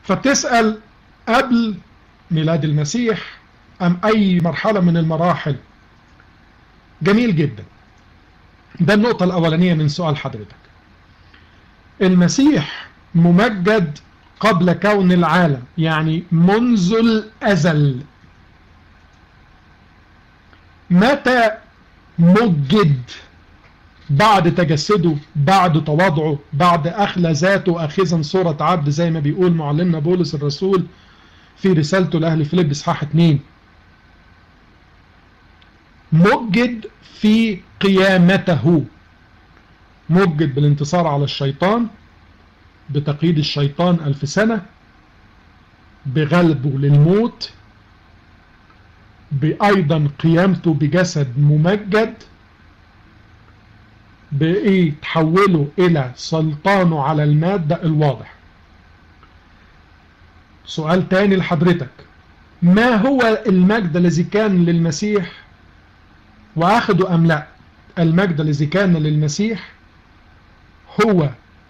فبتسأل قبل ميلاد المسيح أم أي مرحلة من المراحل جميل جدا ده النقطة الأولانية من سؤال حضرتك المسيح ممجد قبل كون العالم يعني منذ الأزل متى مجد بعد تجسده بعد تواضعه بعد أخلى ذاته أخذا صورة عبد زي ما بيقول معلمنا بولس الرسول في رسالته لأهل فيليب إصحاح 2 مجد في قيامته مجد بالانتصار على الشيطان بتقييد الشيطان ألف سنة بغلبه للموت بأيضا قيامته بجسد ممجد بإيه تحوله إلى سلطانه على المادة الواضح سؤال تاني لحضرتك ما هو المجد الذي كان للمسيح وأخذه أم لا المجد الذي كان للمسيح هو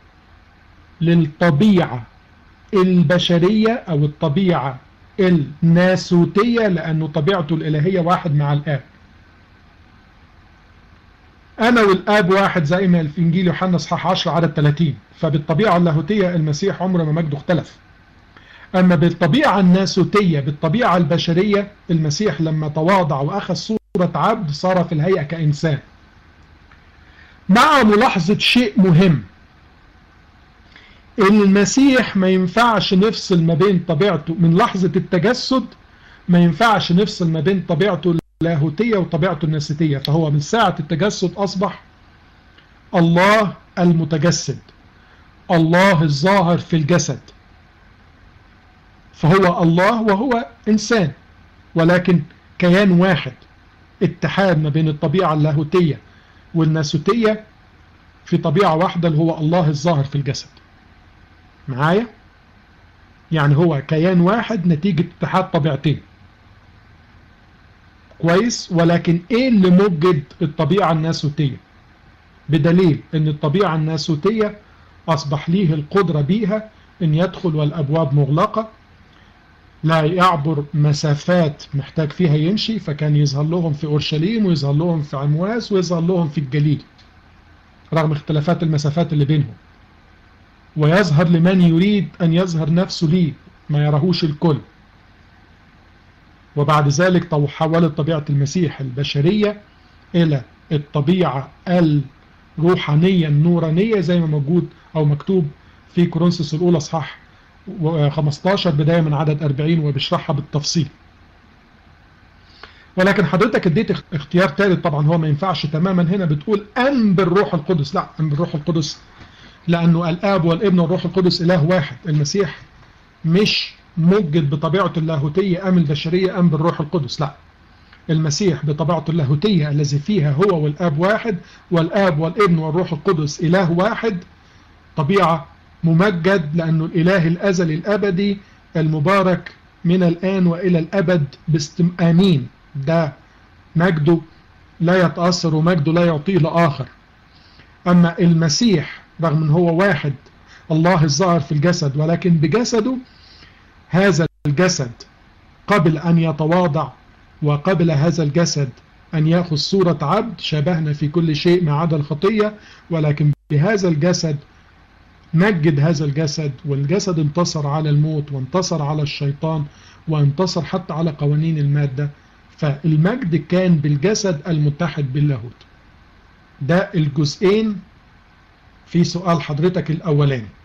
للطبيعة البشرية أو الطبيعة الناسوتية لأنه طبيعته الإلهية واحد مع الآب أنا والآب واحد زي ما في إنجيل يوحنا اصحاح 10 عدد 30 فبالطبيعة اللاهوتية المسيح عمره ما مجده اختلف أما بالطبيعة الناسوتية بالطبيعة البشرية المسيح لما تواضع وأخذ صورة عبد صار في الهيئة كإنسان مع ملاحظة شيء مهم المسيح ما ينفعش نفصل ما بين طبيعته من لحظة التجسد ما ينفعش نفصل ما بين طبيعته اللاهوتية وطبيعته الناسوتية فهو من ساعة التجسد أصبح الله المتجسد الله الظاهر في الجسد فهو الله وهو إنسان ولكن كيان واحد اتحاد ما بين الطبيعة اللاهوتية والناسوتية في طبيعة واحدة اللي هو الله الظاهر في الجسد معايا يعني هو كيان واحد نتيجة اتحاد طبيعتين كويس ولكن ايه اللي مجد الطبيعة الناسوتية بدليل ان الطبيعة الناسوتية اصبح ليه القدرة بيها ان يدخل والابواب مغلقة لا يعبر مسافات محتاج فيها يمشي فكان يظهر لهم في اورشليم ويظهر لهم في عمواس ويظهر لهم في الجليل رغم اختلافات المسافات اللي بينهم ويظهر لمن يريد أن يظهر نفسه ليه ما يراهوش الكل وبعد ذلك حولت طبيعة المسيح البشرية إلى الطبيعة الروحانية النورانية زي ما موجود أو مكتوب في كورنثوس الأولى صحاح 15 بداية من عدد 40 وبيشرحها بالتفصيل ولكن حضرتك اديت اختيار ثالث طبعا هو ما ينفعش تماما هنا بتقول أم بالروح القدس لا أم بالروح القدس لأنه الآب والابن والروح القدس إله واحد المسيح مش مجد بطبيعته اللاهوتية أم البشرية أم بالروح القدس لا المسيح بطبيعته اللاهوتية الذي فيها هو والآب واحد والآب والابن والروح القدس إله واحد طبيعة ممجد لأنه الإله الأزلي الأبدي المبارك من الآن وإلى الأبد باستم آمين ده مجده لا يتأثر ومجده لا يعطيه لآخر أما المسيح رغم ان هو واحد الله الظاهر في الجسد ولكن بجسده هذا الجسد قبل أن يتواضع وقبل هذا الجسد أن يأخذ صورة عبد شبهنا في كل شيء ما عدا الخطية ولكن بهذا الجسد مجد هذا الجسد والجسد انتصر على الموت وانتصر على الشيطان وانتصر حتى على قوانين المادة فالمجد كان بالجسد المتحد باللاهوت ده الجزئين في سؤال حضرتك الأولاني